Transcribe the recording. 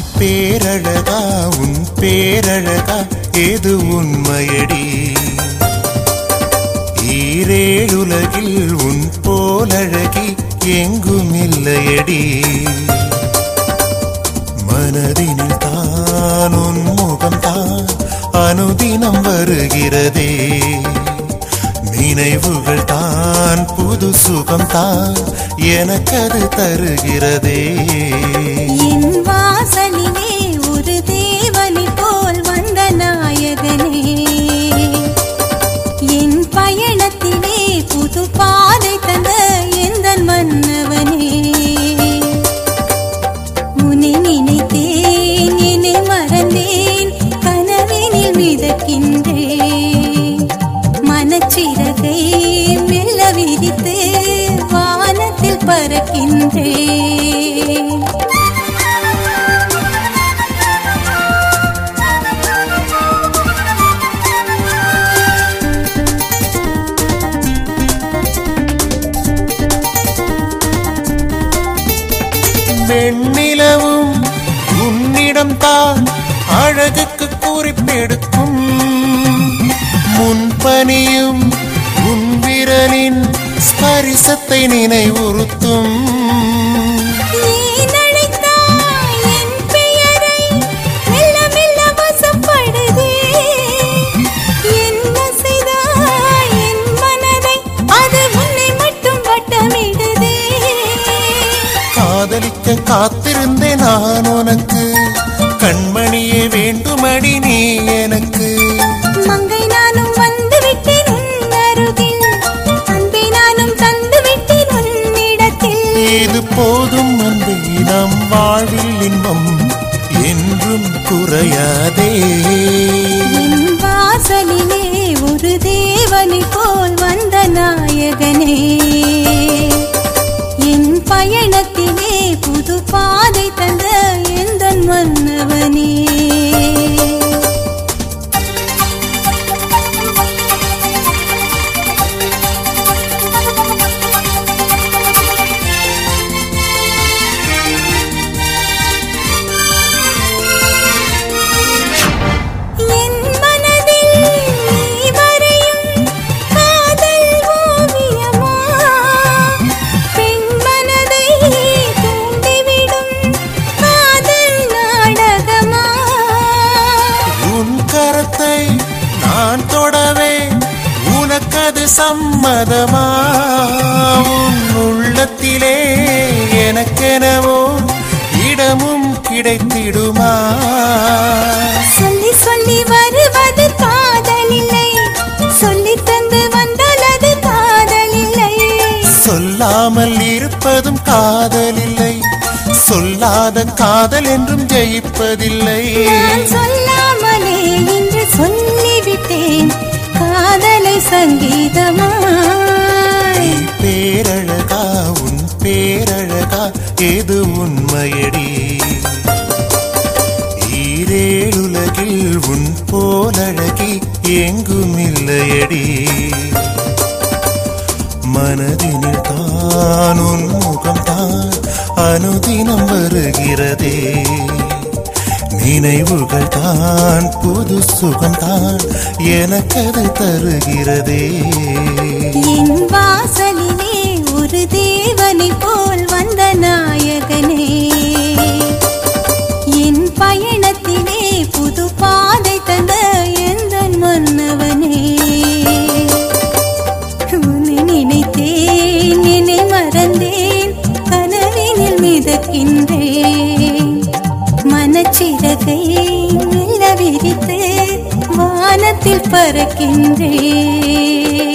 பேரழகா உன் பேரழகா ஏது உண்மையடி ஈரேழுலகில் உன் போலழகி எங்கும் இல்லையடி மனதினில் தான் உன் முகம்தான் அனுதினம் வருகிறதே நினைவுகள் தான் புது சுகம்தான் எனக்கது தருகிறதே என் வாசலிலே ஒரு தேவனை போல் வந்த நாயகனே என் பயணத்திலே புது பாதை தந்த எந்த மன்னவனே உன்னை நினைத்தேன் என்னை மறந்தேன் கனவினில் மிதக்கின்றேன் மனச்சிறகை மெல்ல விரித்து வானத்தில் பறக்கின்றேன் வெண்ணிலவும் உன்னிடம் தான் அழகுக்கு குறிப்பெடுக்கும் முன்பனியும் உன் விரலின் ஸ்பரிசத்தை நினைவுறுத்தும் நீ நடைத்தாய் என் பெயரை மெல்ல மெல்ல வசப்படுதே என்ன செய்தாய் என் மனதை அது உன்னை மட்டும் வட்டமிடுதே காதலிக்க காத்திருந்தேன் நான் உனக்கு கண்மணியே வேண்டுமடி நீ எனக்கு மங்கை நானும் வந்து விட்டேன் உன் அருகில் அன்பை நானும் தந்து விட்டேன் உன்னிடத்தில் இது போதும் அன்பே நம் வாழ்வில் இன்பம் என்றும் குறையாதே என் வாசலிலே ஒரு தேவனை போல் வந்த நாயகனே என் பயணத்திலே புது பாதை தந்த எந்த மன்னவனே என் மனதில் நீ வரையும் காதல் ஓவியமா பெண் மனதை தூண்டிவிடும் காதல் நாடகமா உன் கரத்தை நான் தொடவே உனக்கது சம்மதமா உன் உள்ளத்திலே எனக்கெனவோ இடமும் கிடைத்திடுமா சொல்லி சொல்லி வருவது காதலில்லை சொல்லி தந்து வந்தால் அது காதலில்லை சொல்லாமல் இருப்பதும் காதலில்லை சொல்லாத காதல் என்றும் ஜெயிப்பதில்லை நான் சொல்லாமலே இன்று சொல்லிவிட்டேன் காதலை சங்கீதமாய் நீ பேரழகா உன் பேரழகா ஏது உண்மையடி ஈரேழுலகில் உன் போலழகி எங்கும் இல்லையடி மனதினில் தான் உன் முகம்தான் அனுதினம் வருகிறதே நினைவுகள் தான் புது சுகம்தான் எனக்கது தருகிறதே என் வாசலிலே ஒரு தேவனை போல் வந்த நாயகனே என் பயணத்திலே புது பாதை தந்த எந்த மன்னவனே உன்னை நினைத்தேன் என்னை மறந்தேன் கனவினில் மிதக்கின்றேன் மனச்சிறகை மெல்ல விரித்து வானத்தில் பறக்கின்றேன்